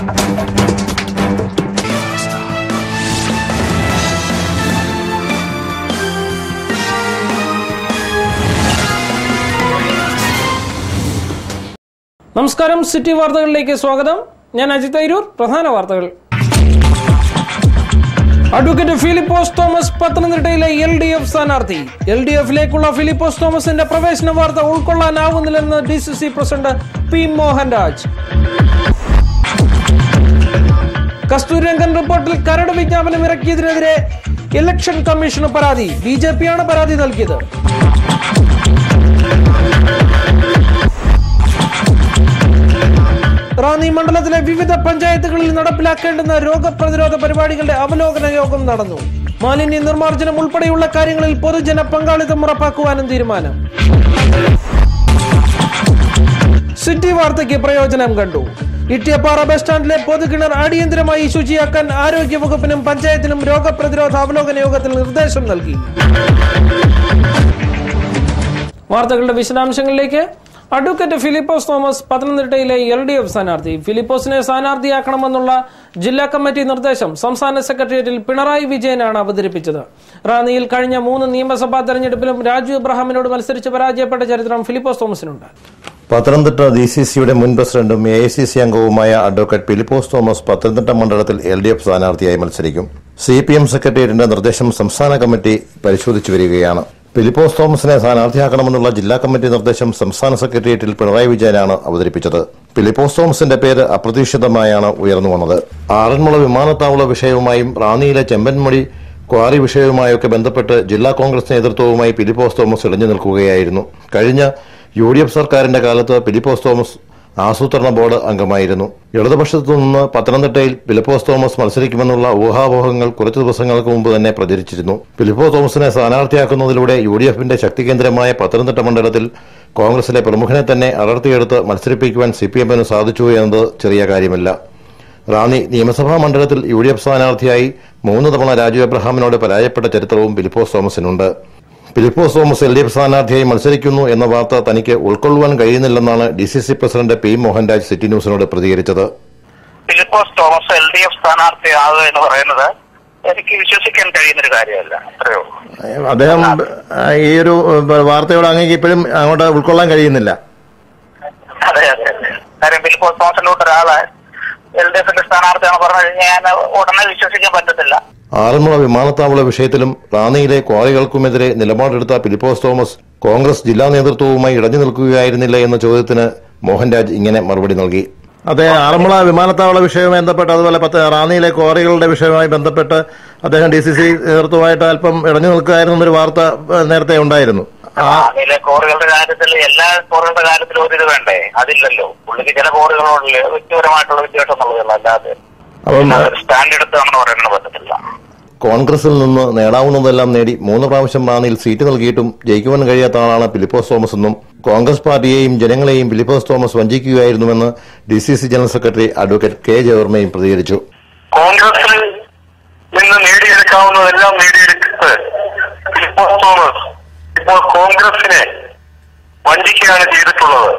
നമസ്കാരം സിറ്റി വാർത്തകളിലേക്ക് സ്വാഗതം ഞാൻ അജിത് തൈരൂർ പ്രധാന വാർത്തകൾ അഡ്വക്കേറ്റ് ഫിലിപ്പോസ് തോമസ് പത്തനംതിട്ടയിലെ എൽ ഡി എഫ് സ്ഥാനാർത്ഥി എൽ ഡി എഫിലേക്കുള്ള ഫിലിപ്പോസ് തോമസിന്റെ പ്രവേശന വാർത്ത ഉൾക്കൊള്ളാനാവുന്നില്ലെന്ന് D C C president P Mohanraj Kasturirangan റിപ്പോർട്ടിൽ കരട് വിജ്ഞാപനം ഇറക്കിയതിനെതിരെ ഇലക്ഷൻ കമ്മീഷന് പരാതി ബി ജെ പിയാണ് പരാതി നൽകിയത് റാന്നി മണ്ഡലത്തിലെ വിവിധ പഞ്ചായത്തുകളിൽ നടപ്പിലാക്കേണ്ടുന്ന രോഗപ്രതിരോധ പരിപാടികളുടെ അവലോകന യോഗം നടന്നു മാലിന്യ നിർമ്മാർജ്ജനം ഉൾപ്പെടെയുള്ള കാര്യങ്ങളിൽ പൊതുജന പങ്കാളിത്തം ഉറപ്പാക്കുവാനും തീരുമാനം സിറ്റി വാർത്തയ്ക്ക് പ്രയോജനം കണ്ടു ഇട്ടിയപ്പാറ ബസ് സ്റ്റാൻഡിലെ പൊതുകിണർ അടിയന്തരമായി ശുചിയാക്കാൻ ആരോഗ്യ വകുപ്പിനും പഞ്ചായത്തിനും രോഗപ്രതിരോധ അവലോകന യോഗത്തിൽ നിർദ്ദേശം നൽകി വാർത്തകളുടെ വിശദാംശങ്ങളിലേക്ക് അഡ്വക്കേറ്റ് ഫിലിപ്പോസ് തോമസ് പത്തനംതിട്ടയിലെ എൽ ഡി എഫ് സ്ഥാനാർത്ഥി ഫിലിപ്പോസിനെ സ്ഥാനാർത്ഥിയാക്കണമെന്നുള്ള ജില്ലാ കമ്മിറ്റി നിർദ്ദേശം സംസ്ഥാന സെക്രട്ടേറിയറ്റിൽ പിണറായി വിജയനാണ് അവതരിപ്പിച്ചത് റാന്നിയിൽ കഴിഞ്ഞ മൂന്ന് നിയമസഭാ തെരഞ്ഞെടുപ്പിലും രാജു എബ്രഹാമിനോട് മത്സരിച്ച് പരാജയപ്പെട്ട ചരിത്രം ഫിലിപ്പോസ് തോമസിനുണ്ട് പത്തനംതിട്ട ഡി സി സിയുടെ മുൻ പ്രസിഡന്റും എ ഐ സി സി അംഗവുമായ അഡ്വക്കേറ്റ് ഫിലിപ്പോസ് തോമസ് പത്തനംതിട്ട മണ്ഡലത്തിൽ എൽ ഡി എഫ് സ്ഥാനാർത്ഥിയായി മത്സരിക്കും സി പി എം സെക്രട്ടേറിയറ്റിന്റെ നിർദ്ദേശം സംസ്ഥാന കമ്മിറ്റി പരിശോധിച്ചു വരികയാണ് ഫിലിപ്പോസ് തോമസിനെ സ്ഥാനാർത്ഥിയാക്കണമെന്നുള്ള ജില്ലാ കമ്മിറ്റി നിർദ്ദേശം സംസ്ഥാന സെക്രട്ടേറിയറ്റിൽ പിണറായി വിജയനാണ് അവതരിപ്പിച്ചത് ഫിലിപ്പോസ് തോമസിന്റെ പേര് അപ്രതീക്ഷിതമായാണ് ഉയർന്നു വന്നത് ആറന്മുള വിമാനത്താവള വിഷയവുമായും റാന്നിയിലെ ചെമ്പൻമുടി ക്വാറി വിഷയവുമായൊക്കെ ബന്ധപ്പെട്ട് ജില്ലാ കോൺഗ്രസ് നേതൃത്വവുമായി ഫിലിപ്പോസ് തോമസ് ഇടഞ്ഞു നിൽക്കുകയായിരുന്നു കഴിഞ്ഞ യു ഡി എഫ് സർക്കാരിന്റെ കാലത്ത് ഫിലിപ്പോസ് തോമസ് ആസൂത്രണ ബോർഡ് അംഗമായിരുന്നു ഇടതുപക്ഷത്തു നിന്ന് പത്തനംതിട്ടയിൽ ഫിലിപ്പോസ് തോമസ് മത്സരിക്കുമെന്നുള്ള ഊഹാപോഹങ്ങൾ കുറച്ചു ദിവസങ്ങൾക്ക് മുമ്പ് തന്നെ പ്രചരിച്ചിരുന്നു ഫിലിപ്പോസ് തോമസിനെ സ്ഥാനാർത്ഥിയാക്കുന്നതിലൂടെ യു ഡി എഫിന്റെ ശക്തി കേന്ദ്രമായ പത്തനംതിട്ട മണ്ഡലത്തിൽ കോൺഗ്രസിലെ പ്രമുഖനെ തന്നെ അടർത്തിയെടുത്ത് മത്സരിപ്പിക്കുവാൻ സി പി എമ്മിന് സാധിച്ചു എന്നത് ചെറിയ കാര്യമല്ല റാന്നി നിയമസഭാ മണ്ഡലത്തിൽ യു ഡി എഫ് സ്ഥാനാർത്ഥിയായി മൂന്ന് തവണ രാജു എബ്രഹാമിനോട് പരാജയപ്പെട്ട ചരിത്രവും ഫിലിപ്പോസ് തോമസിനുണ്ട് Philipose Thomas L D F സ്ഥാനാർത്ഥിയായി മത്സരിക്കുന്നു എന്ന വാർത്ത തനിക്ക് ഉൾക്കൊള്ളുവാൻ കഴിയുന്നില്ലെന്നാണ് D C C president P Mohanraj city ന്യൂസിനോട് പ്രതികരിച്ചത് Philipose Thomas L D F സ്ഥാനാർത്ഥിയാകുക എന്ന് പറയുന്നത് എനിക്ക് വിശ്വസിക്കാൻ കഴിയുന്നൊരു കാര്യമല്ല അത്രയോ അദ്ദേഹം ഈ ഒരു വാർത്തയോട് അങ്ങേക്ക് ഇപ്പോഴും അങ്ങോട്ട് ഉൾക്കൊള്ളാൻ കഴിയുന്നില്ല അതെ അതെ അതെ. കാര്യം ഫിലിപ്പോസ് തോമസിന്റെ കൂട്ട് ഒരാള് എൽ ഡി എഫിന്റെ സ്ഥാനാർത്ഥിയാണെന്ന് പറഞ്ഞു കഴിഞ്ഞാൽ ഞാൻ ഉടനെ വിശ്വസിക്കാൻ പറ്റത്തില്ല ആറന്മുള വിമാനത്താവള വിഷയത്തിലും റാന്നിയിലെ ക്വാറികൾക്കുമെതിരെ നിലപാടെടുത്ത ഫിലിപ്പോസ് തോമസ് കോൺഗ്രസ് ജില്ലാ നേതൃത്വവുമായി ഇടഞ്ഞു നിൽക്കുകയായിരുന്നില്ല എന്ന ചോദ്യത്തിന് മോഹൻരാജ് ഇങ്ങനെ മറുപടി നൽകി അതെ ആറന്മുള വിമാനത്താവള വിഷയവുമായി ബന്ധപ്പെട്ട് അതുപോലെ പത്ത് റാന്നിയിലെ ക്വാറികളുടെ വിഷയവുമായി ബന്ധപ്പെട്ട് അദ്ദേഹം ഡി സി സി നേതൃത്വമായിട്ട് അല്പം ഇടഞ്ഞു നിൽക്കുകയായിരുന്നു എന്നൊരു വാർത്ത ഏഹ്, നേരത്തെ ഉണ്ടായിരുന്നു ആ അതിലെ കോറുകളുടെ കാര്യത്തിൽ എല്ലാ കോറുകളുടെ കാര്യത്തിലും ഒരു ഇത് വേണ്ടേ അതില്ലല്ലോ പുള്ളിക്ക് ചില കോറുകളോടില്ല വ്യക്തിപരമായിട്ടുള്ള വിദ്വേഷം എന്നുള്ളതല്ല അല്ലാതെ അപ്പം സ്റ്റാൻഡ് എടുത്ത് അങ്ങനെ പറയാൻ പറ്റത്തില്ല കോൺഗ്രസിൽ നിന്ന് നേടാവുന്നതെല്ലാം നേടി മൂന്ന് പ്രാവശ്യം റാന്നിയിൽ സീറ്റ് നൽകിയിട്ടും ജയിക്കുവാൻ കഴിയാത്ത ആളാണ് ഫിലിപ്പോസ് തോമസ് എന്നും കോൺഗ്രസ് പാർട്ടിയെയും ജനങ്ങളെയും ഫിലിപ്പോസ് തോമസ് വഞ്ചിക്കുകയായിരുന്നുവെന്ന് D C C general secretary advocate K ജയവർമ്മയും പ്രതികരിച്ചു കോൺഗ്രസിൽ നിന്ന് നേടിയെടുക്കാവുന്നതെല്ലാം നേടിയെടുത്ത് ഫിലിപ്പോസ് തോമസ് ഇപ്പോൾ കോൺഗ്രസിനെ വഞ്ചിക്കുകയാണ് ചെയ്തിട്ടുള്ളത്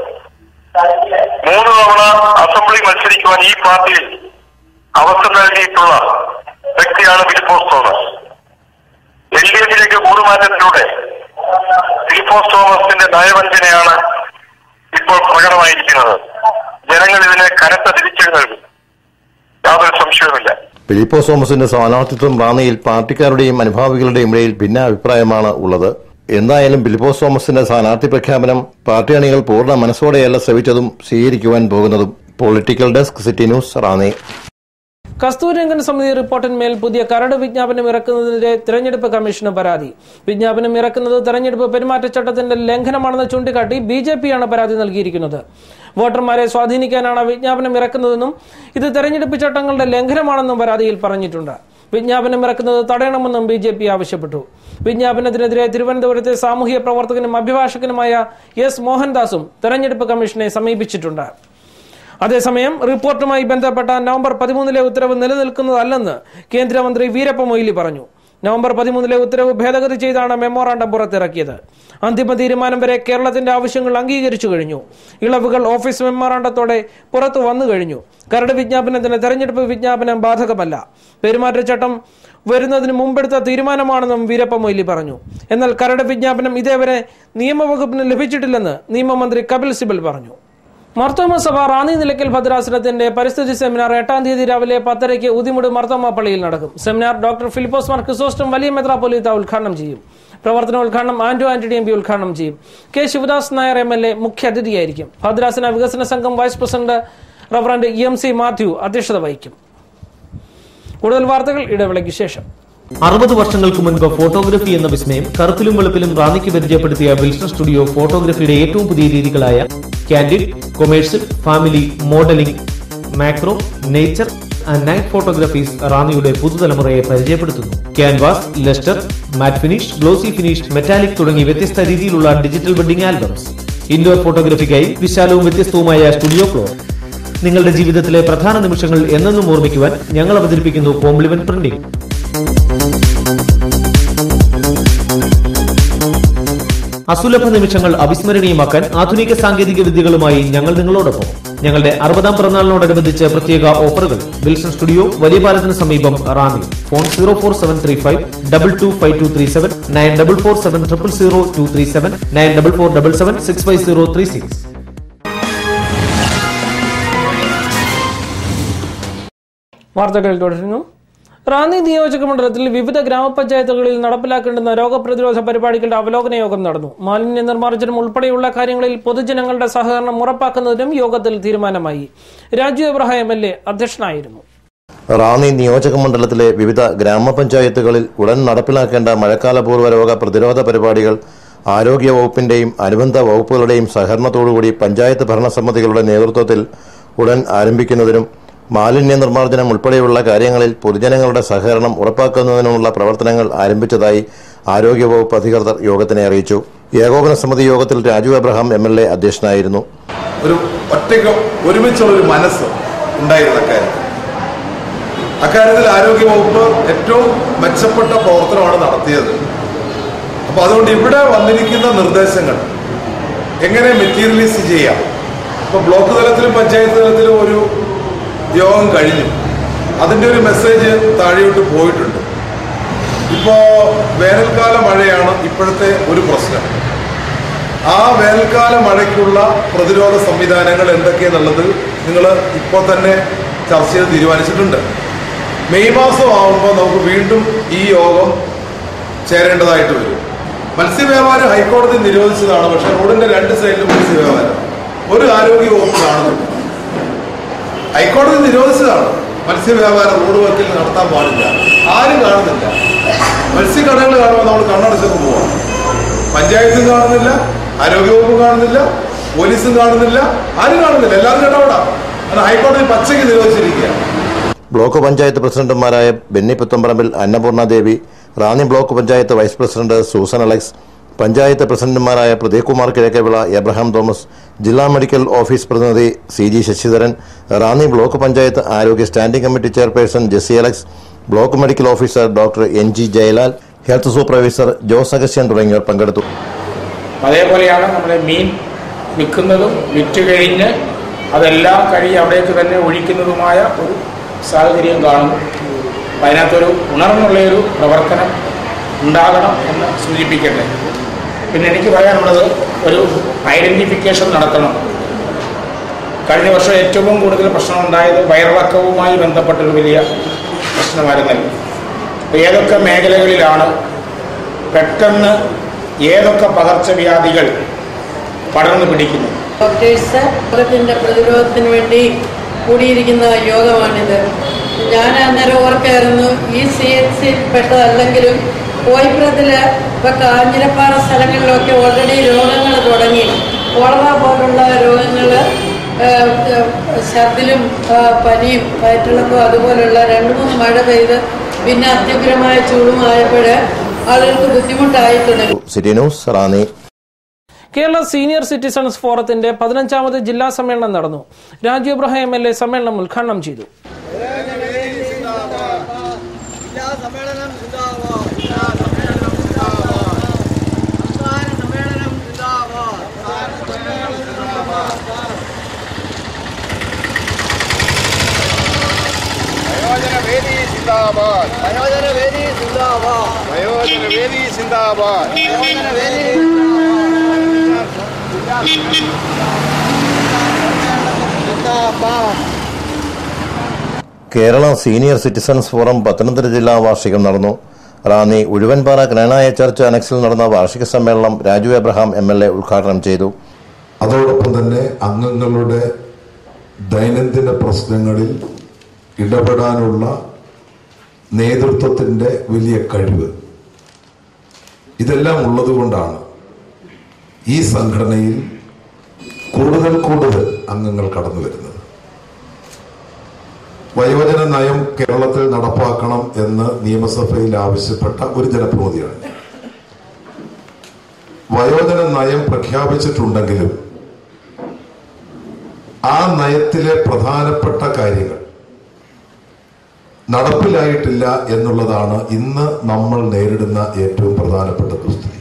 മൂന്ന് തവണ അസംബ്ലി മത്സരിക്കുവാൻ ഈ പാർട്ടിയിൽ അവസരം നൽകിയിട്ടുള്ള വ്യക്തിയാണ് ഫിലിപ്പോസ് തോമസ് എൽ ഡി എഫിലേക്ക് കൂറുമാറ്റത്തിലൂടെ ഫിലിപ്പോസ് തോമസിന്റെ നയവഞ്ചനയാണ് ഇപ്പോൾ പ്രകടമായിരിക്കുന്നത് ജനങ്ങൾ ഇതിനെ കനത്ത തിരിച്ചടി നൽകും യാതൊരു സംശയവുമില്ല ഫിലിപ്പോസ് തോമസിന്റെ സ്ഥാനാർത്ഥിത്വം റാന്നിയിൽ പാർട്ടിക്കാരുടെയും അനുഭാവികളുടെയും ഇടയിൽ ഭിന്ന അഭിപ്രായമാണ് ഉള്ളത് എന്തായാലും ഫിലിപ്പോസ് തോമസിന്റെ സ്ഥാനാർത്ഥി പ്രഖ്യാപനം പാർട്ടി അണികൾ പൂർണ്ണ മനസ്സോടെയല്ല ശ്രവിച്ചതും സ്വീകരിക്കുവാൻ പോകുന്നതും political desk city news Ranni Kasturirangan സമിതി റിപ്പോർട്ടിന്മേൽ പുതിയ കരട് വിജ്ഞാപനം ഇറക്കുന്നതിനെതിരെ തെരഞ്ഞെടുപ്പ് കമ്മീഷന് പരാതി വിജ്ഞാപനം ഇറക്കുന്നത് തെരഞ്ഞെടുപ്പ് പെരുമാറ്റച്ചട്ടത്തിന്റെ ലംഘനമാണെന്ന് ചൂണ്ടിക്കാട്ടി ബി ജെ പിയാണ് പരാതി നൽകിയിരിക്കുന്നത് വോട്ടർമാരെ സ്വാധീനിക്കാനാണ് വിജ്ഞാപനം ഇറക്കുന്നതെന്നും ഇത് തെരഞ്ഞെടുപ്പ് ചട്ടങ്ങളുടെ ലംഘനമാണെന്നും പരാതിയിൽ പറഞ്ഞിട്ടുണ്ട് വിജ്ഞാപനം ഇറക്കുന്നത് തടയണമെന്നും ബി ജെ പി ആവശ്യപ്പെട്ടു വിജ്ഞാപനത്തിനെതിരെ തിരുവനന്തപുരത്തെ സാമൂഹ്യ പ്രവർത്തകനും അഭിഭാഷകനുമായ എസ് മോഹൻദാസും തെരഞ്ഞെടുപ്പ് കമ്മീഷനെ സമീപിച്ചിട്ടുണ്ട് അതേസമയം റിപ്പോർട്ടുമായി ബന്ധപ്പെട്ട നവംബർ പതിമൂന്നിലെ ഉത്തരവ് നിലനിൽക്കുന്നതല്ലെന്ന് കേന്ദ്രമന്ത്രി വീരപ്പ മൊയ്ലി പറഞ്ഞു നവംബർ പതിമൂന്നിലെ ഉത്തരവ് ഭേദഗതി ചെയ്താണ് മെമ്മോറാണ്ടം പുറത്തിറക്കിയത് അന്തിമ തീരുമാനം വരെ കേരളത്തിന്റെ ആവശ്യങ്ങൾ അംഗീകരിച്ചു കഴിഞ്ഞു ഇളവുകൾ ഓഫീസ് മെമ്മോറാണ്ടത്തോടെ പുറത്തു വന്നു കഴിഞ്ഞു കരട് വിജ്ഞാപനത്തിന് തെരഞ്ഞെടുപ്പ് വിജ്ഞാപനം ബാധകമല്ല പെരുമാറ്റച്ചട്ടം വരുന്നതിന് മുമ്പെടുത്ത തീരുമാനമാണെന്നും വീരപ്പ മൊയ്ലി പറഞ്ഞു എന്നാൽ കരട് വിജ്ഞാപനം ഇതേവരെ നിയമവകുപ്പിന് ലഭിച്ചിട്ടില്ലെന്ന് നിയമമന്ത്രി കപിൽ സിബൽ പറഞ്ഞു മർത്തോമ സഭ റാന്നി നിലയ്ക്കൽ ഭദ്രാസനത്തിന്റെ പരിസ്ഥിതി സെമിനാർ എട്ടാം തീയതി രാവിലെ പത്തരയ്ക്ക് ഉദിമുട് മർത്തോമ പള്ളിയിൽ നടക്കും സെമിനാർ ഡോക്ടർ ഫിലിപ്പോസ് മാർ ക്രിസോസ്റ്റം വലിയ മെത്രാപ്പൊലീത്ത ഉദ്ഘാടനം ചെയ്യും പ്രവർത്തനോദ്ഘാടനം ആന്റോ ആന്റണി എം പി ഉദ്ഘാടനം ചെയ്യും K Sivadas Nair M L A മുഖ്യാതിഥിയായിരിക്കും ഭദ്രാസന വികസന സംഘം vice president reverend E M C Mathew അധ്യക്ഷത വഹിക്കും കൂടുതൽ വാർത്തകൾ ഇടവേളയ്ക്ക് ശേഷം അറുപത് വർഷങ്ങൾക്ക് മുൻപ് ഫോട്ടോഗ്രഫി എന്ന വിസ്മയം കറുപ്പിലും വെളുപ്പിലും റാന്നിക്ക് പരിചയപ്പെടുത്തിയ വിൽസൺ സ്റ്റുഡിയോ ഫോട്ടോഗ്രഫിയുടെ ഏറ്റവും പുതിയ രീതികളായ candid commercial family modelling macro nature and night photographies റാന്നിയുടെ പുതുതലമുറയെ പരിചയപ്പെടുത്തുന്നു canvas lustre matte finish glossy finish metallic തുടങ്ങി വ്യത്യസ്ത രീതിയിലുള്ള ഡിജിറ്റൽ വെഡിംഗ് ആൽബംസ് ഇൻഡോർ ഫോട്ടോഗ്രഫിക്കായി വിശാലവും വ്യത്യസ്തവുമായ സ്റ്റുഡിയോ ഫ്ലോർ നിങ്ങളുടെ ജീവിതത്തിലെ പ്രധാന നിമിഷങ്ങൾ എന്നെന്നും ഓർമ്മിക്കുവാൻ ഞങ്ങൾ അവതരിപ്പിക്കുന്നു കോംപ്ലിമെന്റ് പ്രിന്റിംഗ് അസുലഭ നിമിഷങ്ങൾ അവിസ്മരണീയമാക്കാൻ ആധുനിക സാങ്കേതിക വിദ്യകളുമായി ഞങ്ങൾ നിങ്ങളോടൊപ്പം ഞങ്ങളുടെ അറുപതാം പിറന്നാളിനോടനുബന്ധിച്ച് പ്രത്യേക ഓഫറുകൾ വിൽസൺ സ്റ്റുഡിയോ വലിയ പാലത്തിന് സമീപം Ranni phone zero four seven three five double two five two three seven nine double four seven triple zero two three seven nine double four double seven six five zero three six വാർത്തകൾ തുടരുന്നു റാന്നി നിയോജക മണ്ഡലത്തിൽ വിവിധ ഗ്രാമപഞ്ചായത്തുകളിൽ നടപ്പിലാക്കേണ്ടുന്ന രോഗപ്രതിരോധ പരിപാടികളുടെ അവലോകന യോഗം നടന്നു മാലിന്യ നിർമ്മാർജ്ജനം ഉൾപ്പെടെയുള്ള കാര്യങ്ങളിൽ പൊതുജനങ്ങളുടെ സഹകരണം ഉറപ്പാക്കുന്നതിനും യോഗത്തിൽ തീരുമാനമായി Raju Abraham M L A അധ്യക്ഷനായിരുന്നു റാന്നി നിയോജക മണ്ഡലത്തിലെ വിവിധ ഗ്രാമപഞ്ചായത്തുകളിൽ ഉടൻ നടപ്പിലാക്കേണ്ട മഴക്കാലപൂർവ്വ രോഗ പ്രതിരോധ പരിപാടികൾ ആരോഗ്യ വകുപ്പിന്റെയും അനുബന്ധ വകുപ്പുകളുടെയും സഹകരണത്തോടുകൂടി പഞ്ചായത്ത് ഭരണസമിതികളുടെ നേതൃത്വത്തിൽ ഉടൻ ആരംഭിക്കുന്നതിനും മാലിന്യ നിർമ്മാർജ്ജനം ഉൾപ്പെടെയുള്ള കാര്യങ്ങളിൽ പൊതുജനങ്ങളുടെ സഹകരണം ഉറപ്പാക്കുന്നതിനുമുള്ള പ്രവർത്തനങ്ങൾ ആരംഭിച്ചതായി ആരോഗ്യവകുപ്പ് അധികൃതർ യോഗത്തിനെ അറിയിച്ചു ഏകോപന സമിതി യോഗത്തിൽ Raju Abraham M L A അധ്യക്ഷനായിരുന്നു ഒരു ഒറ്റയ്ക്ക് ഒരുമിച്ചുള്ള ഒരു മനസ്സ് ഉണ്ടായിരുന്നു അക്കാര്യത്തിൽ അക്കാര്യത്തിൽ ആരോഗ്യവകുപ്പ് ഏറ്റവും മെച്ചപ്പെട്ട പ്രവർത്തനമാണ് നടത്തിയത് അപ്പോൾ അതുകൊണ്ട് ഇവിടെ വന്നിരിക്കുന്ന നിർദ്ദേശങ്ങൾ എങ്ങനെ മെറ്റീരിയലൈസ് ചെയ്യാം ഇപ്പോൾ ബ്ലോക്ക് തലത്തിലും പഞ്ചായത്ത് തലത്തിലും ഒരു യോഗം കഴിഞ്ഞു അതിൻ്റെ ഒരു മെസ്സേജ് താഴെയോട്ട് പോയിട്ടുണ്ട് ഇപ്പോൾ വേനൽക്കാല മഴയാണ് ഇപ്പോഴത്തെ ഒരു പ്രശ്നം ആ വേനൽക്കാല മഴയ്ക്കുള്ള പ്രതിരോധ സംവിധാനങ്ങൾ എന്തൊക്കെയെന്നുള്ളത് നിങ്ങൾ ഇപ്പോൾ തന്നെ ചർച്ച ചെയ്ത് തീരുമാനിച്ചിട്ടുണ്ട് മെയ് മാസം ആകുമ്പോൾ നമുക്ക് വീണ്ടും ഈ യോഗം ചേരേണ്ടതായിട്ട് വരും മത്സ്യവ്യാപാരം ഹൈക്കോടതി നിരോധിച്ചതാണ് പക്ഷേ റോഡിന്റെ രണ്ട് സൈഡിലും മത്സ്യവ്യാപാരം ഒരു ആരോഗ്യ വകുപ്പ് കാണുന്നില്ല ഹൈക്കോടതി നിരോധിച്ചതാണ് മത്സ്യവ്യാപാരം റോഡ് വർക്കിൽ നടത്താൻ പാടില്ല ആരും കാണുന്നില്ല മത്സ്യക്കടകൾ കാണുമ്പോൾ നമ്മൾ കണ്ണടച്ചൊക്കെ പോവാം പഞ്ചായത്തും കാണുന്നില്ല ആരോഗ്യവകുപ്പും കാണുന്നില്ല പോലീസും കാണുന്നില്ല ആരും കാണുന്നില്ല എല്ലാവരും ഇടപെടാം കാരണം ഹൈക്കോടതി പച്ചയ്ക്ക് നിരോധിച്ചിരിക്കുകയാണ് ബ്ലോക്ക് പഞ്ചായത്ത് പ്രസിഡന്റുമാരായ Benny Puthamparambil Annapoorna Devi Ranni block panchayat vice president Susan Alex panchayat പ്രസിഡന്റുമാരായ പ്രദീപ് കുമാർ കിഴക്കേവിള എബ്രഹാം തോമസ് ജില്ലാ മെഡിക്കൽ ഓഫീസ് പ്രതിനിധി C G Sasidharan Ranni block panchayat ആരോഗ്യ standing committee chairperson Jessy Alex block medical officer doctor N G Jayalal health supervisor Jose Augustine തുടങ്ങിയവർ പങ്കെടുത്തു അതേപോലെയാണ് നമ്മുടെ മീൻ വിൽക്കുന്നതും വിറ്റ് കഴിഞ്ഞ് അതെല്ലാം കഴിഞ്ഞ് അവിടേക്ക് തന്നെ ഒഴിക്കുന്നതുമായ ഒരു സാഹചര്യം കാണുന്നു അപ്പം അതിനകത്തൊരു ഉണർന്നുള്ളൊരു പ്രവർത്തനം ഉണ്ടാകണം എന്ന് സൂചിപ്പിക്കട്ടെ പിന്നെ എനിക്ക് പറയാനുള്ളത് ഒരു ഐഡൻറ്റിഫിക്കേഷൻ നടത്തണം കഴിഞ്ഞ വർഷം ഏറ്റവും കൂടുതൽ പ്രശ്നമുണ്ടായത് വയറിളക്കവുമായി ബന്ധപ്പെട്ടൊരു വലിയ പ്രശ്നമായിരുന്നല്ലോ അപ്പോൾ ഏതൊക്കെ മേഖലകളിലാണ് പെട്ടെന്ന് ഏതൊക്കെ പകർച്ചവ്യാധികൾ പടർന്നു പിടിക്കുന്നത് ഡോക്ടേഴ്സ് രോഗത്തിൻ്റെ പ്രതിരോധത്തിന് വേണ്ടി കൂടിയിരിക്കുന്ന യോഗമാണിത് ഞാൻ അന്നേരം ഓർക്കായിരുന്നു ഈ സി എച്ച് സിയിൽ പെട്ടതല്ലെങ്കിലും കോയിപ്പുറത്തിൽ ഇപ്പോൾ കാഞ്ഞിരപ്പാറ സ്ഥലങ്ങളിലൊക്കെ ഓൾറെഡി രോഗങ്ങൾ തുടങ്ങി കോളറ പോലുള്ള രോഗങ്ങൾ ഛർദിലും ആ, പനിയും വയറ്റിളക്കവും അതുപോലുള്ള രണ്ട് മൂന്ന് മഴ പെയ്ത് പിന്നെ അത്യുഗ്രമായ ചൂടുമായപ്പോൾ ആളുകൾക്ക് ബുദ്ധിമുട്ടായി തുടങ്ങി city news Ranni Kerala senior citizens ഫോറത്തിന്റെ പതിനഞ്ചാമത് ജില്ലാ സമ്മേളനം നടന്നു Raju Ibrahim M L A സമ്മേളനം ഉദ്ഘാടനം ചെയ്തു ജില്ലാ സമ്മേളനം സിന്ദാബാദ് വയോജന വേദി സിന്ദാബാദ് വയോജന വേദി സിന്ദാബാദ് വയോജന വേദി സിന്ദാബാദ് Kerala senior citizens forum Pathanamthitta ജില്ലാ വാർഷികം നടന്നു റാന്നി ഉഴുവൻപാറ ഗ്രാനായ ചർച്ച് അനക്സിൽ നടന്ന വാർഷിക സമ്മേളനം Raju Abraham M L A ഉദ്ഘാടനം ചെയ്തു അതോടൊപ്പം തന്നെ അംഗങ്ങളുടെ ദൈനംദിന പ്രശ്നങ്ങളിൽ ഇടപെടാനുള്ള നേതൃത്വത്തിന്റെ വലിയ കഴിവ് ഇതെല്ലാം ഉള്ളതുകൊണ്ടാണ് ഈ സംഘടനയിൽ കൂടുതൽ കൂടുതൽ അംഗങ്ങൾ കടന്നു വരുന്നത് വയോജന നയം കേരളത്തിൽ നടപ്പാക്കണം എന്ന് നിയമസഭയിൽ ആവശ്യപ്പെട്ട ഒരു ജനപ്രതിനിധിയാണ് ഞാൻ. വയോജന നയം പ്രഖ്യാപിച്ചിട്ടുണ്ടെങ്കിലും ആ നയത്തിലെ പ്രധാനപ്പെട്ട കാര്യങ്ങൾ നടപ്പിലായിട്ടില്ല എന്നുള്ളതാണ് ഇന്ന് നമ്മൾ നേരിടുന്ന ഏറ്റവും പ്രധാനപ്പെട്ട ദുസ്ഥിതി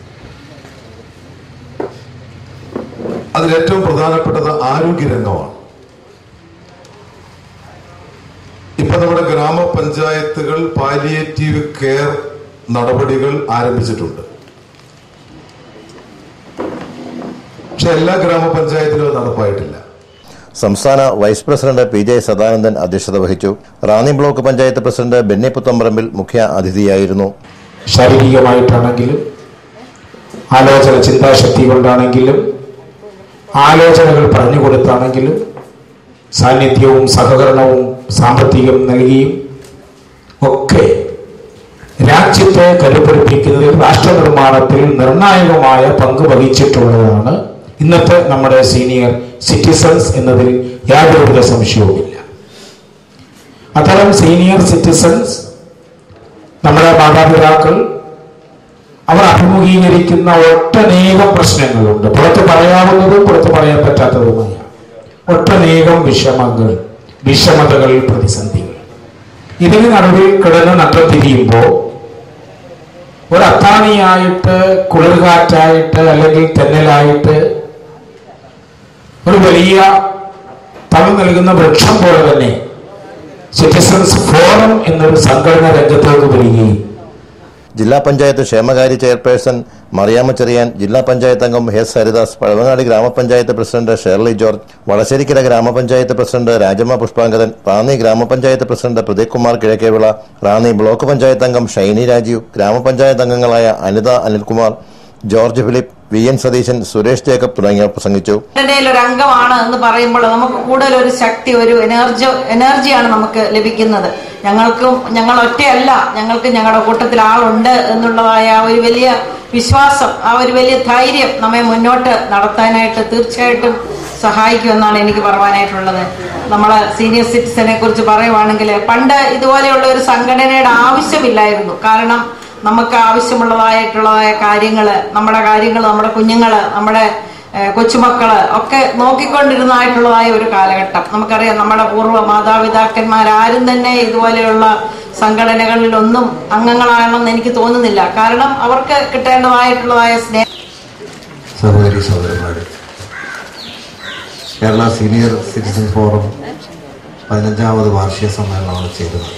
അതിലേറ്റവും പ്രധാനപ്പെട്ടത് ആരോഗ്യരംഗമാണ് ഇപ്പൊ നമ്മുടെ ഗ്രാമപഞ്ചായത്തുകൾ പാലിയേറ്റീവ് കെയർ നടപടികൾ ആരംഭിച്ചിട്ടുണ്ട് പക്ഷെ എല്ലാ ഗ്രാമപഞ്ചായത്തിലും അത് നടപ്പായിട്ടില്ല സംസ്ഥാന vice president P J Sadanandan അധ്യക്ഷത വഹിച്ചു റാന്നി ബ്ലോക്ക് പഞ്ചായത്ത് പ്രസിഡന്റ് ബെന്നി പുത്തമ്പറമ്പിൽ മുഖ്യ അതിഥിയായിരുന്നു ശാരീരികമായിട്ടാണെങ്കിലും ആലോചന ചിന്താശക്തി കൊണ്ടാണെങ്കിലും ആലോചനകൾ പറഞ്ഞു കൊടുത്താണെങ്കിലും സാന്നിധ്യവും സഹകരണവും സാമ്പത്തികം നൽകിയും ഒക്കെ രാജ്യത്തെ കരുപിടിപ്പിക്കുന്നതിൽ രാഷ്ട്ര നിർമ്മാണത്തിൽ നിർണായകമായ പങ്ക് വഹിച്ചിട്ടുള്ളതാണ് ഇന്നത്തെ നമ്മുടെ സീനിയർ സിറ്റിസൺസ് എന്നതിൽ യാതൊരുവിധ സംശയവുമില്ല അത്തരം സീനിയർ സിറ്റിസൺസ് നമ്മുടെ മാതാപിതാക്കൾ അവർ അഭിമുഖീകരിക്കുന്ന ഒട്ടനേകം പ്രശ്നങ്ങളുണ്ട് പുറത്ത് പറയാവുന്നതും പുറത്ത് പറയാൻ പറ്റാത്തതുമായ ഒട്ടനേകം വിഷമങ്ങൾ വിഷമതകൾ പ്രതിസന്ധികൾ ഇതിന് നടുവിൽ കിടന്ന് നട്ടം തിരിയുമ്പോൾ ഒരു അത്താണിയായിട്ട് കുളിർകാറ്റായിട്ട് അല്ലെങ്കിൽ തെന്നലായിട്ട് ഒരു വലിയ തളം നൽകുന്ന വൃക്ഷം പോലെ തന്നെ സിറ്റിസൺസ് ഫോറം എന്നൊരു സംഘടന രംഗത്തേക്ക് വരികയും ജില്ലാ പഞ്ചായത്ത് ക്ഷേമകാര്യ ചെയർപേഴ്സൺ മറിയാമ്മ ചെറിയാൻ ജില്ലാ പഞ്ചായത്ത് അംഗം എസ് ഹരിദാസ് പഴവങ്ങാടി ഗ്രാമപഞ്ചായത്ത് പ്രസിഡന്റ് ഷേർലി ജോർജ് വളശ്ശേരിക്കര ഗ്രാമപഞ്ചായത്ത് പ്രസിഡന്റ് രാജമ്മ പുഷ്പാങ്കദൻ റാന്നി ഗ്രാമപഞ്ചായത്ത് പ്രസിഡന്റ് പ്രദീപ് കുമാർ കിഴക്കേവിള റാന്നി ബ്ലോക്ക് പഞ്ചായത്ത് അംഗം ഷൈനി രാജീവ് ഗ്രാമപഞ്ചായത്ത് അംഗങ്ങളായ Anitha Anilkumar George Philip V N Satheesan Suresh Jacob തുടങ്ങിയവർ പ്രസംഗിച്ചു സംഘടനയിൽ ഒരു അംഗമാണ് എന്ന് പറയുമ്പോൾ നമുക്ക് കൂടുതൽ ഒരു ശക്തി ഒരു എനർജി എനർജിയാണ് നമുക്ക് ലഭിക്കുന്നത് ഞങ്ങൾക്കും ഞങ്ങൾ ഒറ്റയല്ല ഞങ്ങൾക്ക് ഞങ്ങളുടെ കൂട്ടത്തിൽ ആളുണ്ട് എന്നുള്ളതായ ആ ഒരു വലിയ വിശ്വാസം ആ ഒരു വലിയ ധൈര്യം നമ്മെ മുന്നോട്ട് നടത്താനായിട്ട് തീർച്ചയായിട്ടും സഹായിക്കുമെന്നാണ് എനിക്ക് പറയാനായിട്ടുള്ളത് നമ്മളെ സീനിയർ സിറ്റിസനെ കുറിച്ച് പറയുവാണെങ്കിൽ പണ്ട് ഇതുപോലെയുള്ള ഒരു സംഘടനയുടെ ആവശ്യമില്ലായിരുന്നു കാരണം നമുക്ക് ആവശ്യമുള്ളതായിട്ടുള്ളതായ കാര്യങ്ങള് നമ്മുടെ കാര്യങ്ങൾ നമ്മുടെ കുഞ്ഞുങ്ങള് നമ്മുടെ ഏഹ്, കൊച്ചുമക്കള് ഒക്കെ നോക്കിക്കൊണ്ടിരുന്നതായിട്ടുള്ളതായ ഒരു കാലഘട്ടം നമുക്കറിയാം നമ്മുടെ പൂർവ്വ മാതാപിതാക്കന്മാരാരും തന്നെ ഇതുപോലെയുള്ള സംഘടനകളിലൊന്നും അംഗങ്ങളാണെന്ന് എനിക്ക് തോന്നുന്നില്ല കാരണം അവർക്ക് കിട്ടേണ്ടതായിട്ടുള്ളതായ സ്നേഹം സഹോദരി സഹോദരന്മാരെ കേരള സീനിയർ സിറ്റിസൺ ഫോറം പതിനഞ്ചാമത് വാർഷിക സമ്മേളനമാണ് ചെയ്തത്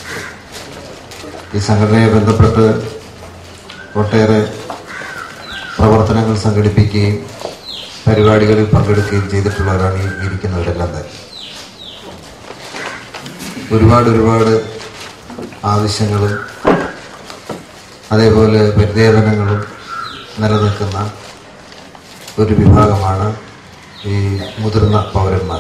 ഈ സംഘടനയെ ബന്ധപ്പെട്ട് ഒട്ടേറെ പ്രവർത്തനങ്ങൾ സംഘടിപ്പിക്കുകയും പരിപാടികളിൽ പങ്കെടുക്കുകയും ചെയ്തിട്ടുള്ളവരാണ് ഈ ഇരിക്കുന്നവരെല്ലാം തന്നെ ഒരുപാട് ഒരുപാട് ആവശ്യങ്ങളും അതേപോലെ പരിദേവനങ്ങളും നിലനിൽക്കുന്ന ഒരു വിഭാഗമാണ് ഈ മുതിർന്ന പൗരന്മാർ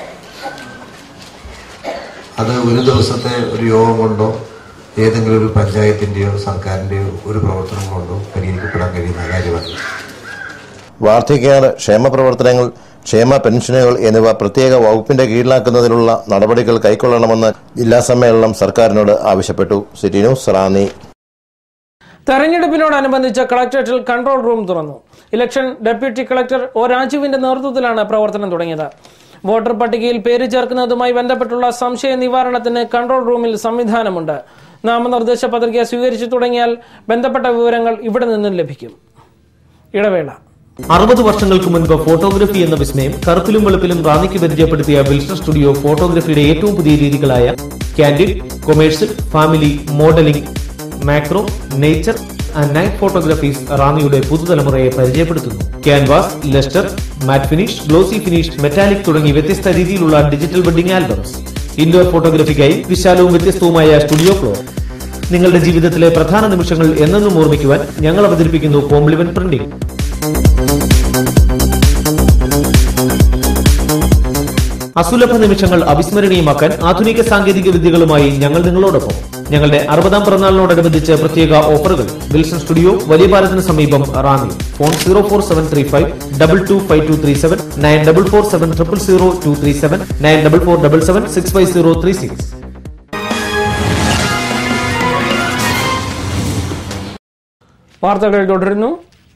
അത് ഒരു ദിവസത്തെ ഒരു യോഗം കൊണ്ടോ ഏതെങ്കിലും ഒരു പഞ്ചായത്തിൻ്റെയോ സർക്കാരിൻ്റെയോ ഒരു പ്രവർത്തനം കൊണ്ടോ പരിഹരിക്കപ്പെടാൻ കഴിയുന്ന കാര്യമല്ല വാർദ്ധക്യകാല ക്ഷേമ പ്രവർത്തനങ്ങൾ ക്ഷേമ പെൻഷനുകൾ എന്നിവ പ്രത്യേക വകുപ്പിന്റെ കീഴിലാക്കുന്നതിനുള്ള നടപടികൾ കൈക്കൊള്ളണമെന്ന് ജില്ലാ സമ്മേളനം സർക്കാരിനോട് ആവശ്യപ്പെട്ടു സിറ്റി ന്യൂസ് റാന്നി തെരഞ്ഞെടുപ്പിനോടനുബന്ധിച്ച് കളക്ടറേറ്റിൽ കൺട്രോൾ റൂം തുറന്നു ഇലക്ഷൻ ഡെപ്യൂട്ടി കളക്ടർ ഒ രാജുവിന്റെ നേതൃത്വത്തിലാണ് പ്രവർത്തനം തുടങ്ങിയത് വോട്ടർ പട്ടികയിൽ പേര് ചേർക്കുന്നതുമായി ബന്ധപ്പെട്ടുള്ള സംശയ നിവാരണത്തിന് കൺട്രോൾ റൂമിൽ സംവിധാനമുണ്ട് നാമനിർദ്ദേശ പത്രിക സ്വീകരിച്ചു തുടങ്ങിയാൽ ബന്ധപ്പെട്ട വിവരങ്ങൾ ഇവിടെ നിന്നും ലഭിക്കും ഇടവേള അറുപത് വർഷങ്ങൾക്ക് മുൻപ് ഫോട്ടോഗ്രഫി എന്ന വിസ്മയം കറുപ്പിലും വെളുപ്പിലും റാന്നിക്ക് പരിചയപ്പെടുത്തിയ വിൽസൺ സ്റ്റുഡിയോ ഫോട്ടോഗ്രഫിയുടെ ഏറ്റവും പുതിയ രീതികളായ candid commercial family modelling macro nature and night photographies റാന്നിയുടെ പുതുതലമുറയെ പരിചയപ്പെടുത്തുന്നു canvas lustre matte finish glossy finish metallic തുടങ്ങി വ്യത്യസ്ത രീതിയിലുള്ള ഡിജിറ്റൽ വെഡിംഗ് ആൽബംസ് ഇൻഡോർ ഫോട്ടോഗ്രാഫിക്കായി വിശാലവും വ്യത്യസ്തവുമായ സ്റ്റുഡിയോ ഫ്ലോർ നിങ്ങളുടെ ജീവിതത്തിലെ പ്രധാന നിമിഷങ്ങൾ എന്നെന്നും ഓർമ്മിക്കുവാൻ ഞങ്ങൾ അവതരിപ്പിക്കുന്നു കോംപ്ലിമെന്റ് പ്രിന്റിംഗ് അസുലഭ നിമിഷങ്ങൾ അവിസ്മരണീയമാക്കാൻ ആധുനിക സാങ്കേതിക വിദ്യകളുമായി ഞങ്ങൾ നിങ്ങളോടൊപ്പം ഞങ്ങളുടെ അറുപതാം പിറന്നാളിനോടനുബന്ധിച്ച് പ്രത്യേക ഓഫറുകൾ വിൽസൺ സ്റ്റുഡിയോ വലിയ പാലത്തിന് സമീപം Ranni phone zero four seven three five double two five two three seven nine double four seven triple zero two three seven nine double four double seven six five zero three six വാർത്തകൾ തുടരുന്നു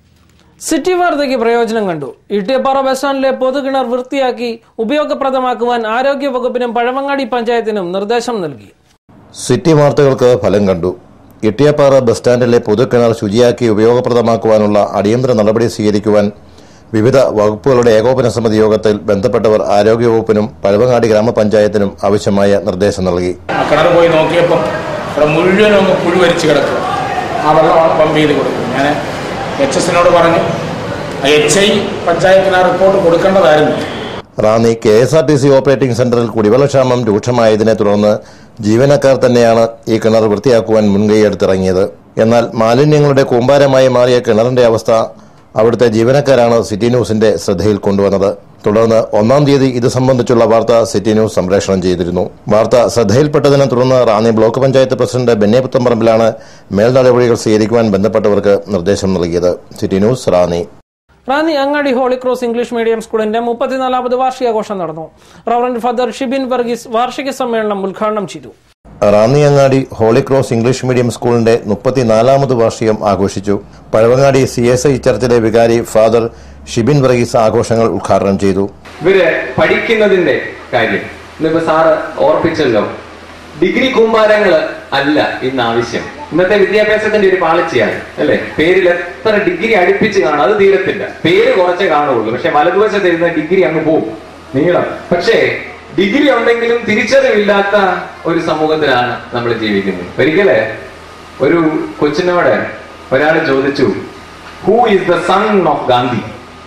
city വാർത്തയ്ക്ക് പ്രയോജനം കണ്ടു Ittiyappara bus സ്റ്റാൻഡിലെ പൊതുകിണർ വൃത്തിയാക്കി ഉപയോഗപ്രദമാക്കുവാൻ ആരോഗ്യ വകുപ്പിനും പഴവങ്ങാടി പഞ്ചായത്തിനും നിർദ്ദേശം നൽകി city വാർത്തകൾക്ക് ഫലം കണ്ടു ഇട്ടിയപ്പാറ ബസ് സ്റ്റാൻഡിലെ പൊതുക്കിണർ ശുചിയാക്കി ഉപയോഗപ്രദമാക്കുവാനുള്ള അടിയന്തര നടപടി സ്വീകരിക്കുവാൻ വിവിധ വകുപ്പുകളുടെ ഏകോപന സമിതി യോഗത്തിൽ ബന്ധപ്പെട്ടവർ ആരോഗ്യവകുപ്പിനും പഴവങ്ങാടി ഗ്രാമപഞ്ചായത്തിനും ആവശ്യമായ നിർദ്ദേശം നൽകി ആ കിണർ പോയി നോക്കിയപ്പം ഇവിടെ മുഴുവനും ഒന്ന് പുഴുവരിച്ച് കിടക്കുക ആ വെള്ളമാണ് പമ്പ് ചെയ്ത് കൊടുക്കുന്നത് ഞാൻ എച്ച് എസിനോട് പറഞ്ഞു എച്ച് ഐ പഞ്ചായത്തിന് ആ റിപ്പോർട്ട് കൊടുക്കേണ്ടതായിരുന്നു Ranni K S R T C operating സെന്ററിൽ കുടിവെള്ളക്ഷാമം രൂക്ഷമായതിനെ തുടർന്ന് ജീവനക്കാർ തന്നെയാണ് ഈ കിണർ വൃത്തിയാക്കുവാൻ മുൻകൈയെടുത്തിറങ്ങിയത് എന്നാൽ മാലിന്യങ്ങളുടെ കൂമ്പാരമായി മാറിയ കിണറിന്റെ അവസ്ഥ അവിടുത്തെ ജീവനക്കാരാണ് സിറ്റി ന്യൂസിന്റെ ശ്രദ്ധയിൽ കൊണ്ടുവന്നത് തുടർന്ന് ഒന്നാം തീയതി ഇത് സംബന്ധിച്ചുള്ള വാർത്ത സിറ്റി ന്യൂസ് സംപ്രേഷണം ചെയ്തിരുന്നു വാർത്ത ശ്രദ്ധയിൽപ്പെട്ടതിനെ തുടർന്ന് റാന്നി ബ്ലോക്ക് പഞ്ചായത്ത് പ്രസിഡന്റ് ബെന്നെ പുത്തമ്പറമ്പിലാണ് മേൽ നടപടികൾ സ്വീകരിക്കുവാൻ ബന്ധപ്പെട്ടവർക്ക് നിർദ്ദേശം നൽകിയത് സിറ്റി ന്യൂസ് റാന്നി റാന്നി അങ്ങാടി ഹോളി ക്രോസ് ഇംഗ്ലീഷ് മീഡിയം സ്കൂളിന്റെ മുപ്പത്തിനാലാമത് വാർഷികാഘോഷം നടന്നു റവറന്റ് ഫാദർ ഷിബിൻ വർഗീസ് വാർഷിക സമ്മേളനം ഉദ്ഘാടനം ചെയ്തു റാന്നിയങ്ങാടി ഹോളി ക്രോസ് ഇംഗ്ലീഷ് മീഡിയം സ്കൂളിന്റെ മുപ്പത്തിനാലാമത് വാർഷികം ആഘോഷിച്ചു പഴവങ്ങാടി സി എസ് ഐ ചർച്ചിലെ വികാരി ഫാദർ ഷിബിൻ വർഗീസ് ആഘോഷങ്ങൾ ഉദ്ഘാടനം ചെയ്തു ഇവര് പഠിക്കുന്നതിന്റെ കാര്യം ഇന്നിപ്പോ സാറ് ഓർപ്പിച്ചല്ലോ ഡിഗ്രി കൂമ്പാരങ്ങൾ അല്ല ഇന്ന് ആവശ്യം ഇന്നത്തെ വിദ്യാഭ്യാസത്തിന്റെ ഒരു പാളിച്ചയാണ് അല്ലെ പേരിൽ എത്ര ഡിഗ്രി അടുപ്പിച്ച് കാണും അത് തീരത്തില്ല പേര് കുറച്ചേ കാണുള്ളൂ പക്ഷെ വലതുവശത്ത് ഇരുന്ന ഡിഗ്രി അങ്ങ് പോകും നീളം പക്ഷേ ഡിഗ്രി ഉണ്ടെങ്കിലും തിരിച്ചറിവില്ലാത്ത ഒരു സമൂഹത്തിലാണ് നമ്മൾ ജീവിക്കുന്നത് ഒരിക്കല് ഒരു കൊച്ചിനോട് ഒരാൾ ചോദിച്ചു who is the son of Gandhi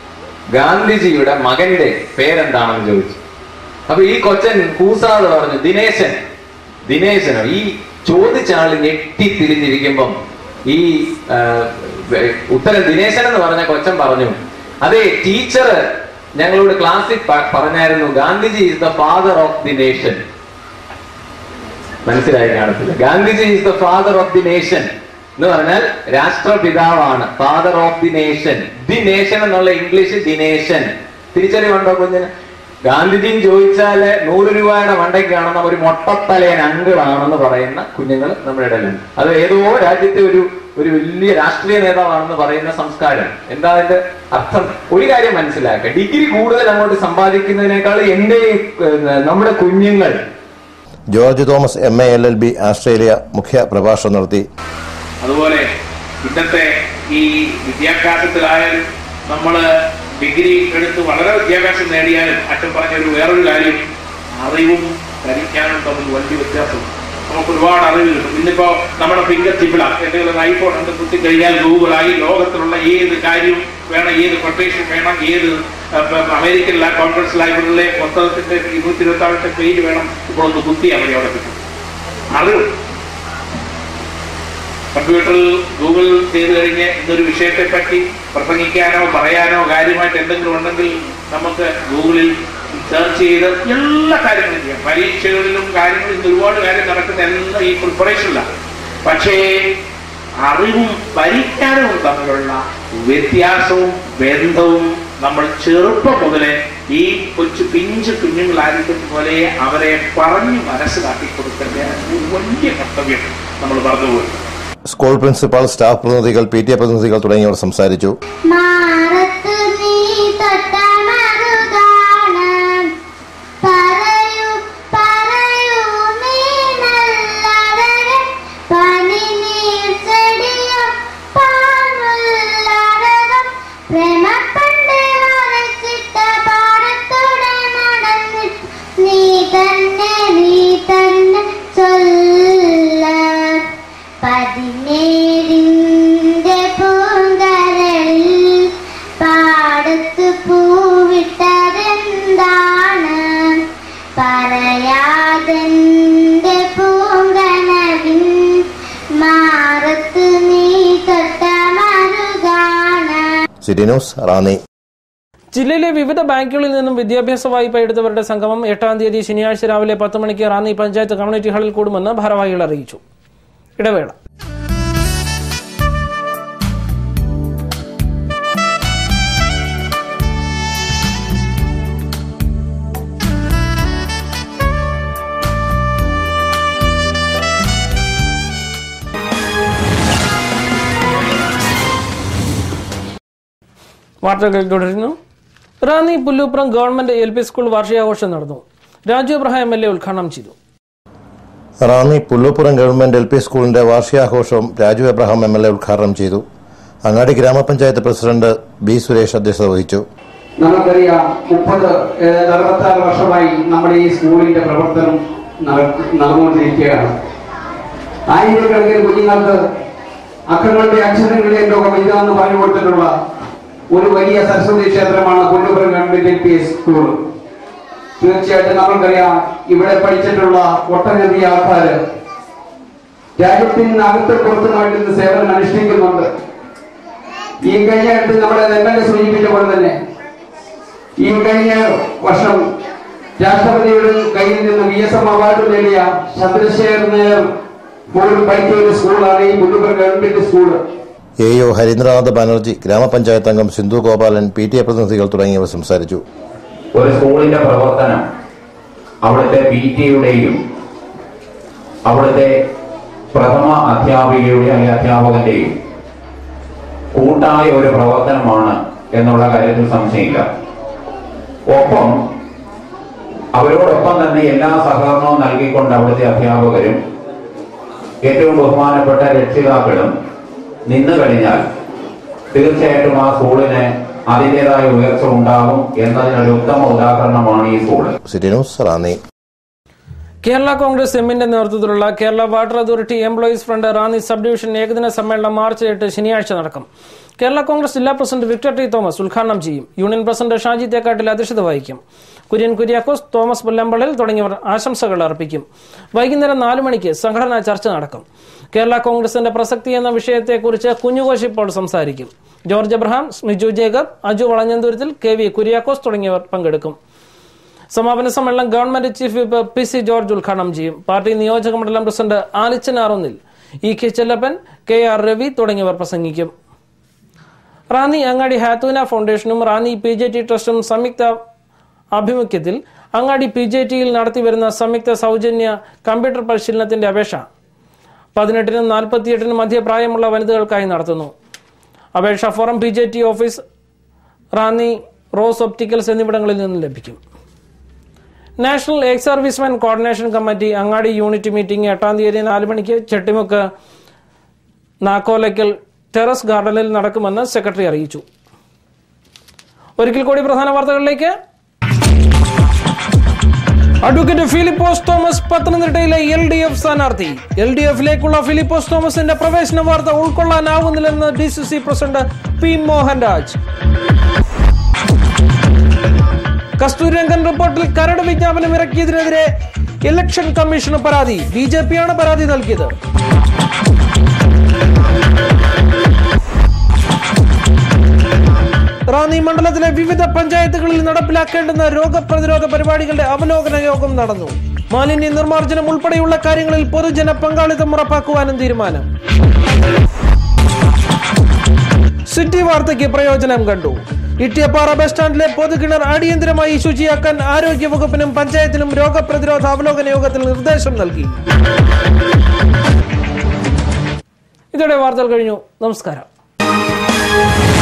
ഗാന്ധിജിയുടെ മകന്റെ പേരെന്താണെന്ന് ചോദിച്ചു അപ്പൊ ഈ കൊച്ചൻ കൂസാതെ പറഞ്ഞു ദിനേശൻ ദിനേശനോ ഈ ചോദിച്ച ആള് ഞെട്ടി തിരിഞ്ഞിരിക്കുമ്പം ഈ ആ, വെ- ഉത്തരം ദിനേശൻ എന്ന് പറഞ്ഞ കൊച്ചൻ പറഞ്ഞു അതെ ടീച്ചർ ഞങ്ങളോട് ക്ലാസ്സിൽ പ- പറഞ്ഞായിരുന്നു Gandhiji is the father of the nation മനസ്സിലായി കാണത്തില്ല Gandhiji is the father of the nation എന്ന് പറഞ്ഞാൽ രാഷ്ട്രപിതാവാണ് father of the nation the nation എന്നുള്ള ഇംഗ്ലീഷ് ദി നേഷൻ തിരിച്ചറിവുണ്ടോ കുഞ്ഞിന് ഗാന്ധിജിയും ചോദിച്ചാല് നൂറ് രൂപയുടെ മണ്ടയ്ക്ക് കാണുന്ന ഒരു മൊട്ടത്തലയൻ അങ്കിളാണെന്ന് പറയുന്ന കുഞ്ഞുങ്ങൾ നമ്മുടെ ഇടയിലുണ്ട് അത് ഏതോ രാജ്യത്തെ ഒരു ഒരു വലിയ രാഷ്ട്രീയ നേതാവാണെന്ന് പറയുന്ന സംസ്കാരം എന്താ അതിന്റെ അർത്ഥം ഒരു കാര്യം മനസ്സിലാക്കുക ഡിഗ്രി കൂടുതൽ അങ്ങോട്ട് സമ്പാദിക്കുന്നതിനേക്കാൾ എന്റെ ഏഹ്, നമ്മുടെ കുഞ്ഞുങ്ങൾ George Thomas M A L L B Australia മുഖ്യ പ്രഭാഷണം നടത്തി അതുപോലെ ഇന്നത്തെ ഈ വിദ്യാഭ്യാസത്തിലായാലും നമ്മൾ ഡിഗ്രി എടുത്ത് വളരെ വിദ്യാഭ്യാസം നേടിയാലും അച്ഛൻ പറഞ്ഞ ഒരു വേറൊരു കാര്യം അറിവും ധരിക്കാനും തമ്മിൽ വലിയ വ്യത്യാസം നമുക്ക് ഒരുപാട് അറിവ് കിട്ടും ഇന്നിപ്പോ നമ്മുടെ ഫിംഗർ ടിപ്പിലാണ് എന്തെങ്കിലും ഐഫോൺ ഉണ്ട് കുത്തി കഴിഞ്ഞാൽ ഗൂഗിളായി ലോകത്തിലുള്ള ഏത് കാര്യം വേണം ഏത് കൊട്ടേഷൻ വേണം ഏത് ഇപ്പം അമേരിക്കൻ ലാ കോൺഫറൻസ് ലൈബ്രറിയിലെ പുസ്തകത്തിന്റെ ഇരുന്നൂറ്റി ഇരുപത്തി ആറിന്റെ പേജ് വേണം ഇപ്പോൾ ഒന്ന് കുത്തി അവിടെ അവിടെ കിട്ടും അറിവ് കമ്പ്യൂട്ടറിൽ ഗൂഗിൾ ചെയ്ത് കഴിഞ്ഞ് ഇന്നൊരു വിഷയത്തെ പറ്റി പ്രസംഗിക്കാനോ പറയാനോ കാര്യമായിട്ട് എന്തെങ്കിലും ഉണ്ടെങ്കിൽ നമുക്ക് ഗൂഗിളിൽ സെർച്ച് ചെയ്ത് എല്ലാ കാര്യങ്ങളും ചെയ്യാം പരീക്ഷകളിലും കാര്യങ്ങളും ഇന്ന് ഒരുപാട് കാര്യം നടക്കുന്ന എല്ലാം ഈ പ്രിപ്പറേഷനിലാണ് പക്ഷേ അറിവും പരിജ്ഞാനവും തമ്മിലുള്ള വ്യത്യാസവും ബന്ധവും നമ്മൾ ചെറുപ്പം മുതലേ ഈ കൊച്ചു പിഞ്ചു കുഞ്ഞുങ്ങളായിരിക്കും പോലെ അവരെ പറഞ്ഞു മനസ്സിലാക്കി കൊടുക്കേണ്ട ഒരു വലിയ കർത്തവ്യം നമ്മൾ മറന്നുപോയി സ്കൂൾ പ്രിൻസിപ്പാൾ സ്റ്റാഫ് പ്രതിനിധികൾ പി ടി എ പ്രതിനിധികൾ തുടങ്ങിയവർ സംസാരിച്ചു മാറത്ത് നീ തൊട്ട മറുതാണ് പറയൂ പറയൂ നീ നല്ലവരെ പനി നീർ ചെടിയോ പാങ്ങുള്ളടകം പ്രേമപ്പണ്ട് വരച്ചിട്ട പാടത്തൂടെ നടന്നിട്ട് നീ തന്നെ നീ തന്നെ ചോ സിറ്റി ന്യൂസ് റാന്നി ജില്ലയിലെ വിവിധ ബാങ്കുകളിൽ നിന്നും വിദ്യാഭ്യാസ വായ്പ എടുത്തവരുടെ സംഗമം എട്ടാം തീയതി ശനിയാഴ്ച രാവിലെ പത്ത് മണിക്ക് റാന്നി പഞ്ചായത്ത് കമ്മ്യൂണിറ്റി ഹാളിൽ കൂടുമെന്ന് ഭാരവാഹികൾ അറിയിച്ചു ഇടവേള വാർത്തകൾ തുടരുന്നു Ranni Pullooppuram government L P school വാർഷികാഘോഷം നടന്നു Raju Abraham M L A ഉദ്ഘാടനം ചെയ്തു Ranni Pullooppuram government L P സ്കൂളിന്റെ വാർഷികാഘോഷവും Raju Abraham M L A ഉദ്ഘാടനം ചെയ്തു അങ്ങാടി ഗ്രാമപഞ്ചായത്ത് പ്രസിഡന്റ് ബി സുരേഷ് അധ്യക്ഷത വഹിച്ചു നമുക്കറിയാം മുപ്പത് അറുപത്താറ് വർഷമായി നമ്മുടെ ഈ സ്കൂളിന്റെ പ്രവർത്തനം നട- നടന്നുകൊണ്ടിരിക്കുകയാണ് ആയിരക്കണക്കിന് കുഞ്ഞുങ്ങൾക്ക് അക്കങ്ങളുടെ അക്ഷരങ്ങളുടെയും ലോകം ഇതാന്ന് പറഞ്ഞു കൊടുത്തിട്ടുള്ള ഒരു വലിയ സരസ്വതി ക്ഷേത്രമാണ് Kondupuram government L P school തീർച്ചയായിട്ടും നമ്മൾക്കറിയാം ഇവിടെ പഠിച്ചിട്ടുള്ള ഒട്ടനവധി ആൾക്കാര് രാജ്യത്തിന് അകത്ത് പുറത്തുമായിട്ട് ഇന്ന് സേവനം അനുഷ്ഠിക്കുന്നുണ്ട് ഈ കഴിഞ്ഞ അടുത്ത് നമ്മുടെ എം എൽ എ സൂചിപ്പിച്ച പോലെ തന്നെ ഈ കഴിഞ്ഞ വർഷം രാഷ്ട്രപതിയുടെ കയ്യിൽ നിന്ന് വി എസ് എം അവാർഡ് നേടിയ ചന്ദ്രശേഖർ നായർ പോലും പഠിച്ച ഒരു സ്കൂളാണ് ഈ Mullur government school A O Harindranath Banerjee ഗ്രാമപഞ്ചായത്ത് അംഗം Sindhu Gopalan P T A പ്രതിനിധികൾ തുടങ്ങിയവർ സംസാരിച്ചു ഒരു സ്കൂളിന്റെ പ്രവർത്തനം അവിടുത്തെ പി ടിയുടെയും അവിടുത്തെ പ്രഥമ അധ്യാപികയുടെ അല്ലെങ്കിൽ അധ്യാപകന്റെയും കൂട്ടായ ഒരു പ്രവർത്തനമാണ് എന്നുള്ള കാര്യത്തിൽ സംശയമില്ല ഒപ്പം അവരോടൊപ്പം തന്നെ എല്ലാ സഹകരണവും നൽകിക്കൊണ്ട് അവിടുത്തെ അധ്യാപകരും ഏറ്റവും ബഹുമാനപ്പെട്ട രക്ഷിതാക്കളും നിന്നു കഴിഞ്ഞാൽ തീർച്ചയായിട്ടും ആ സ്കൂളിന് അതിൻ്റെതായ ഉയർച്ച ഉണ്ടാകും എന്നതിനൊരു ഉത്തമ ഉദാഹരണമാണ് ഈ school city news Ranni Kerala Congress എമ്മിന്റെ നേതൃത്വത്തിലുള്ള Kerala water authority employees front Ranni sub division ഏകദിന സമ്മേളനം മാർച്ച് എട്ട് ശനിയാഴ്ച നടക്കും കേരള കോൺഗ്രസ് ജില്ലാ പ്രസിഡന്റ് വിക്ടർ ടി തോമസ് ഉദ്ഘാടനം ചെയ്യും യൂണിയൻ പ്രസിഡന്റ് ഷാജി തേക്കാട്ടിൽ അധ്യക്ഷത വഹിക്കും കുര്യൻ കുര്യാക്കോസ് തോമസ് പുല്ലമ്പള്ളിൽ തുടങ്ങിയവർ ആശംസകൾ അർപ്പിക്കും വൈകുന്നേരം നാല് മണിക്ക് സംഘടനാ ചർച്ച നടക്കും കേരള കോൺഗ്രസിന്റെ പ്രസക്തി എന്ന വിഷയത്തെക്കുറിച്ച് കുഞ്ഞുകോശി ഇപ്പോൾ സംസാരിക്കും George Abraham Smiju Jacob Aju Valanjanthurathil K V Kuriakose തുടങ്ങിയവർ പങ്കെടുക്കും സമാപന സമ്മേളനം government chief whip P C George ഉദ്ഘാടനം ചെയ്യും പാർട്ടി നിയോജക മണ്ഡലം president Alichan Arunnil E K Chellappan K R Ravi തുടങ്ങിയവർ പ്രസംഗിക്കും റാന്നി അങ്ങാടി ഹാത്തൂന ഫൗണ്ടേഷനും റാന്നി പി ജെ ടി ട്രസ്റ്റും സംയുക്ത ആഭിമുഖ്യത്തിൽ അങ്ങാടി പി ജെ ടിയിൽ നടത്തിവരുന്ന സംയുക്ത സൗജന്യ കമ്പ്യൂട്ടർ പരിശീലനത്തിന്റെ അപേക്ഷ പതിനെട്ടിനും നാൽപ്പത്തിയെട്ടിനും മധ്യപ്രായമുള്ള വനിതകൾക്കായി നടത്തുന്നു അപേക്ഷ form P J T office Ranni Rose Opticals എന്നിവിടങ്ങളിൽ നിന്നും ലഭിക്കും national ex servicemen coordination committee Angadi unit meeting എട്ടാം തീയതി നാല് മണിക്ക് ചെട്ടിമുക്ക് നാക്കോലയ്ക്കൽ ടെറസ് ഗാർഡനിൽ നടക്കുമെന്ന് സെക്രട്ടറി അറിയിച്ചു ഒരിക്കൽ കൂടി പ്രധാന വാർത്തകളിലേക്ക് അഡ്വക്കേറ്റ് ഫിലിപ്പോസ് തോമസ് പത്തനംതിട്ടയിലെ എൽ ഡി എഫ് സ്ഥാനാർത്ഥി എൽ ഡി എഫിലേക്കുള്ള ഫിലിപ്പോസ് തോമസിന്റെ പ്രവേശന വാർത്ത ഉൾക്കൊള്ളാനാവുന്നില്ലെന്ന് D C C president P Mohanraj Kasturirangan റിപ്പോർട്ടിൽ കരട് വിജ്ഞാപനം ഇറക്കിയതിനെതിരെ ഇലക്ഷൻ കമ്മീഷന് പരാതി ബി ജെ പിയാണ് പരാതി നൽകിയത് റാന്നി മണ്ഡലത്തിലെ വിവിധ പഞ്ചായത്തുകളിൽ നടപ്പിലാക്കേണ്ടുന്ന രോഗപ്രതിരോധ പരിപാടികളുടെ അവലോകന യോഗം നടന്നു മാലിന്യ നിർമ്മാർജ്ജനം ഉൾപ്പെടെയുള്ള കാര്യങ്ങളിൽ പൊതുജന പങ്കാളിത്തം ഉറപ്പാക്കുവാനും തീരുമാനം സിറ്റി വാർത്തയ്ക്ക് പ്രയോജനം കണ്ടു ഇട്ടിയപ്പാറ ബസ് സ്റ്റാൻഡിലെ പൊതുകിണർ അടിയന്തരമായി ശുചിയാക്കാൻ ആരോഗ്യ വകുപ്പിനും പഞ്ചായത്തിനും രോഗപ്രതിരോധ അവലോകന യോഗത്തിൽ നിർദ്ദേശം നൽകി ഇതോടെ വാർത്തകൾ കഴിഞ്ഞു നമസ്കാരം